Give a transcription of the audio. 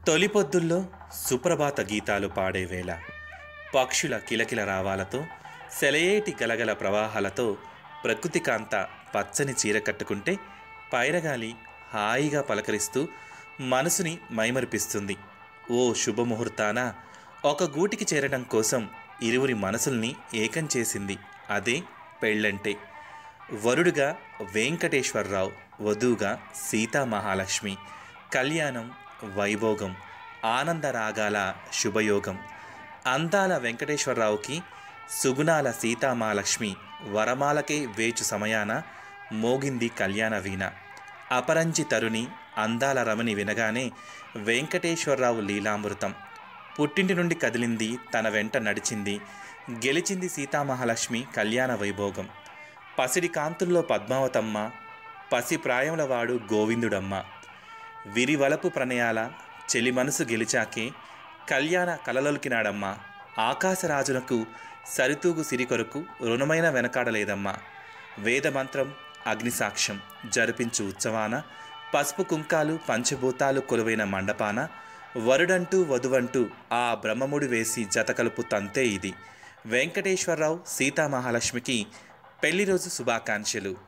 తొలి పొద్దుల్లో సుప్రభాత గీతాలు పాడే వేళ పక్షుల కిలకిల రావాలతో సెలయేటి గలగల ప్రవాహాలతో ప్రకృతి కాంత పచ్చని చీర కట్టుకుంటే పైరగాలి హాయిగా పలకరిస్తూ మనసుని మైమరిపిస్తుంది ఓ శుభముహూర్తాన ఒక గూటికి చేరడం కోసం ఇరువురి మనసుల్ని ఏకం చేసింది అదే పెళ్ళంటే వరుడుగా వెంకటేశ్వరరావు వధువుగా సీతామహాలక్ష్మి కళ్యాణం వైభోగం ఆనందరాగాల శుభయోగం అందాల వెంకటేశ్వరరావుకి సుగుణాల సీతామహాలక్ష్మి వరమాలకే వేచు సమయాన మోగింది కళ్యాణ వీణ అపరంజి తరుణి అందాల రమణి వినగానే వెంకటేశ్వరరావు లీలామృతం పుట్టింటి నుండి కదిలింది తన వెంట నడిచింది గెలిచింది సీతామహాలక్ష్మి కళ్యాణ వైభోగం పసిడి కాంతుల్లో పద్మావతమ్మ పసి ప్రాయముల వాడు గోవిందుడమ్మ విరివలపు ప్రణయాల చెలి మనసు గెలిచాకే కళ్యాణ కలలొలికినాడమ్మ ఆకాశరాజునకు సరితూగు సిరి కొరకు రుణమైన వెనకాడలేదమ్మా వేదమంత్రం అగ్నిసాక్ష్యం జరిపించు ఉత్సవాన పసుపు కుంకాలు పంచభూతాలు కొలువైన మండపాన వరుడంటూ వధువంటూ ఆ బ్రహ్మముడి వేసి జతకలుపు తంతే ఇది వెంకటేశ్వరరావు సీతామహాలక్ష్మికి పెళ్లి రోజు శుభాకాంక్షలు